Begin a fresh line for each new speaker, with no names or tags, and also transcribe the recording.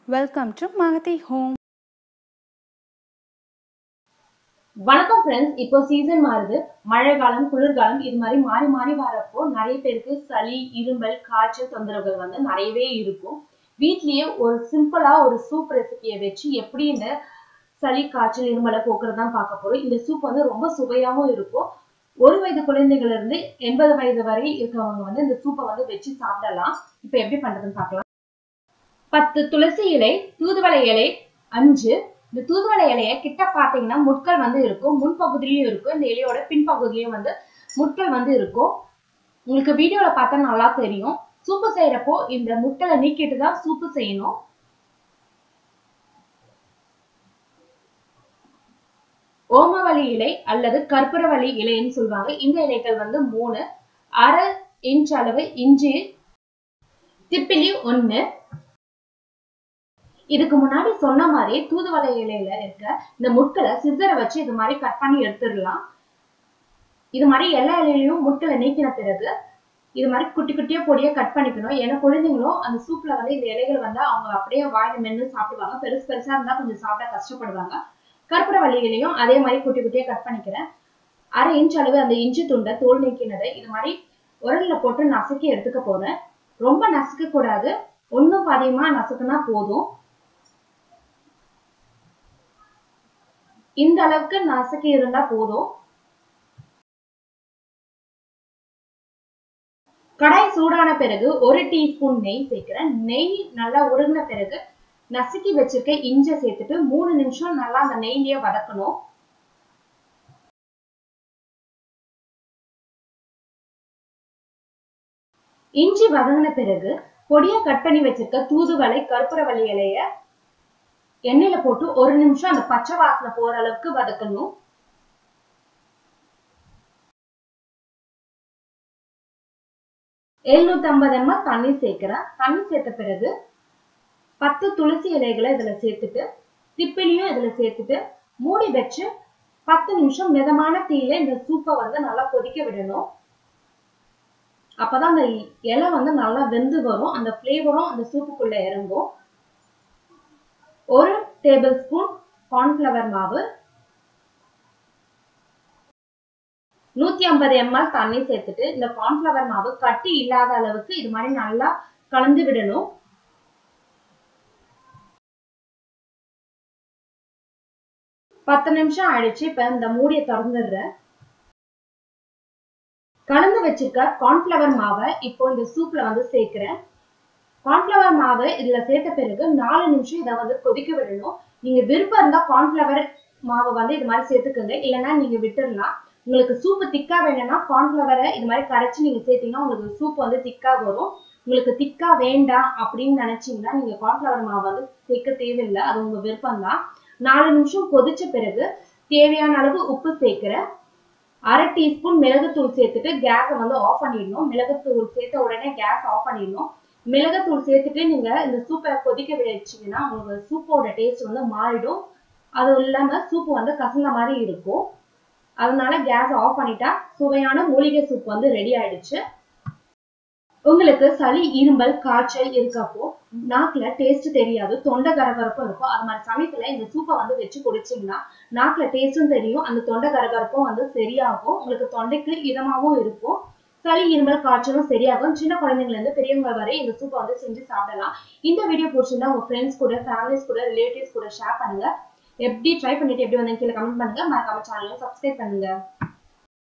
Welcome to Mahati Home.
வணக்கம் friends இப்போ season மாறுது மழை காலம் குளிர்காலம் இது மாதிரி மாறி மாறி வரப்போ நிறைய பேருக்கு சளி இருமல் காய்ச்சல் தொந்தரவுகள் வந்து நிறையவே இருக்கும் வீட்லயே ஒரு சிம்பிளா ஒரு சூப் ரெசிபியை வச்சு எப்படி இந்த சளி காய்ச்சல் இருமலை போக்குறது தான் பார்க்க போறோம் இந்த சூப் வந்து ரொம்ப சுவையாவும் இருக்கும் ஒரு வயது குழந்தைகள் இருந்து எண்பது வயது வரை இருக்கவங்க வந்து இந்த சூப்பை வந்து வச்சு சாப்பிடலாம் இப்போ எப்படி பண்றதுன்னு பார்க்கலாம் பத்து துளசி இலை தூதுவளை இலை அஞ்சு இந்த தூதுவளை இலைய கிட்ட பாத்தீங்கன்னா முட்கள் வந்து இருக்கும் முன்பகுதியிலயும் இருக்கும் இந்த இலையோட பின்பகுதியிலயும் வந்து முட்கள் வந்து இருக்கும் உங்களுக்கு வீடியோல பார்த்தா நல்லா தெரியும் சூப்பு செய்யறப்போ இந்த முட்களை நீக்கிட்டு தான் சூப்பு செய்யணும் ஓமவல்லி இலை அல்லது கற்பூரவள்ளி இலைன்னு சொல்லுவாங்க இந்த இலைகள் வந்து மூணு அரை இன்ச் அளவு இஞ்சி திப்பிலி ஒண்ணு இதுக்கு முன்னாடி சொன்ன மாதிரி தூதுவளை இலையில இருக்க இந்த முட்களை சிசரை வச்சு இது மாதிரி கட் பண்ணி எடுத்துடலாம் இது மாதிரி எல்லா இலையிலையும் முட்களை நீக்கின பிறகு இது மாதிரி குட்டி குட்டியா பொடியா கட் பண்ணிக்கணும் ஏன்னா குழந்தைங்களும் அந்த சூப்ல வந்து இந்த இலைகள் வந்து அவங்க அப்படியே வாயில மென்னு சாப்பிடுவாங்க பெருசு பெருசா இருந்தா கொஞ்சம் சாப்பிட கஷ்டப்படுவாங்க கற்பூரவள்ளி இலையும் அதே மாதிரி குட்டி குட்டியா கட் பண்ணிக்கிறேன் அரை இன்ச் அளவு அந்த இஞ்சி துண்டை தோல் நீக்கினதை இது மாதிரி உரல்ல போட்டு நசுக்கி எடுத்துக்க போறேன் ரொம்ப நசுக்க கூடாது ஒன்னும் பாதியமா நசுக்குனா போதும் இந்த அளவுக்கு நசுக்கி இருந்தா போதும் கடாய் சூடான பிறகு ஒரு டீஸ்பூன் நெய் சேர்க்கிறேன் நெய் நல்லா உருகின பிறகு நசுக்கி வச்சிருக்க இஞ்சை சேர்த்துட்டு மூணு நிமிஷம் நல்லா அந்த நெய்லயே வதக்கணும் இஞ்சி வதங்கின பிறகு பொடியா கட் பண்ணி வச்சிருக்க தூதுவளை கற்பூரவள்ளி இலைய எண்ணெயில போட்டு ஒரு நிமிஷம் அந்த பச்சை வாசனை போற அளவுக்கு வதக்கணும் எழுநூத்தி ஐம்பது எம்எல் தண்ணி சேர்க்கிறேன் தண்ணி சேர்த்த பிறகு பத்து துளசி இலைகளை இதுல சேர்த்துட்டு திப்பிலியும் இதுல சேர்த்துட்டு மூடி வச்சு பத்து நிமிஷம் மிதமான தீயில இந்த சூப்பை வந்து நல்லா கொதிக்க விடணும் அப்பதான் அந்த இலை வந்து நல்லா வெந்து வரும் அந்த ஃபிளேவரும் அந்த சூப்புக்குள்ள இறங்கும் ஒரு டேபிள் ஸ்பூன் கார்ன்ஃபிளவர் மாவு நூத்தி ஐம்பது எம்எல் தண்ணி சேர்த்துட்டு இந்த கார்ன்ஃபிளவர் மாவு கட்டி இல்லாத அளவுக்கு இது மாதிரி நல்லா கலந்து விடணும் பத்து நிமிஷம் ஆயிடுச்சு இப்ப இந்த மூடியை திறந்துடுறேன் கலந்து வச்சிருக்க கார்ன்ஃபிளவர் மாவை இப்போ இந்த சூப்ல வந்து சேர்க்கிறேன் கார்ன்ஃபிளவர் மாவு இதுல சேர்த்த பிறகு நாலு நிமிஷம் இதை வந்து கொதிக்க விடணும் நீங்க விருப்பம் இருந்தா கார்ன்ஃபிளவர் மாவை வந்து இது மாதிரி சேர்த்துக்கோங்க இல்லைன்னா நீங்க விட்டுடலாம் உங்களுக்கு சூப்பு திக்கா வேணும்னா கார்ன்ஃபிளவரை இது மாதிரி கரைச்சி நீங்க சேர்த்தீங்கன்னா உங்களுக்கு சூப் வந்து திக்கா வரும் உங்களுக்கு திக்கா வேண்டாம் அப்படின்னு நினைச்சீங்கன்னா நீங்க கார்ன்ஃபிளவர் மாவு வந்து சேர்க்க தேவையில்லை அது உங்க விருப்பம் தான் நாலு நிமிஷம் கொதிச்ச பிறகு தேவையான அளவு உப்பு சேர்க்கிறேன் அரை டீஸ்பூன் மிளகுத்தூள் சேர்த்துட்டு கேஸை வந்து ஆஃப் பண்ணிடணும் மிளகுத்தூள் சேர்த்த உடனே கேஸ் ஆஃப் பண்ணிடணும் மிளகுத்தூள் சேர்த்துட்டு நீங்க இந்த சூப்பை கொதிக்க வச்சீங்கன்னா உங்களுக்கு சூப்போட டேஸ்ட் வந்து மாறிடும் அது இல்லாம சூப்பு வந்து கசந்த மாதிரி இருக்கும் அதனால கேஸ் ஆஃப் பண்ணிட்டா சுவையான மூலிகை சூப் வந்து ரெடி ஆயிடுச்சு உங்களுக்கு சளி இரும்பல் காய்ச்சல் இருக்கப்போ நாக்குல டேஸ்ட் தெரியாது தொண்டை கரகரப்பும் இருக்கும் அது மாதிரி சமயத்துல இந்த சூப்பை வந்து வச்சு குடிச்சீங்கன்னா நாக்குல டேஸ்டும் தெரியும் அந்த தொண்டை கரகரப்பும் வந்து சரியாகும் உங்களுக்கு தொண்டைக்கு இதமாவும் இருக்கும் சளி இருமல் காய்ச்சலும் சரியாகும் சின்ன குழந்தைங்கல இருந்து பெரியவங்க வரை இந்த சூப்பை வந்து செஞ்சு சாப்பிடலாம் இந்த வீடியோ பிடிச்சிருந்தா உங்க ஃப்ரெண்ட்ஸ் கூட ஃபேமிலிஸ் கூட ரிலேட்டிவ்ஸ் கூட ஷேர் பண்ணுங்க எப்படி ட்ரை பண்ணிட்டு எப்படி வந்து கீழே கமெண்ட் பண்ணுங்க மறக்காம சேனலையும் சப்ஸ்கிரைப் பண்ணுங்க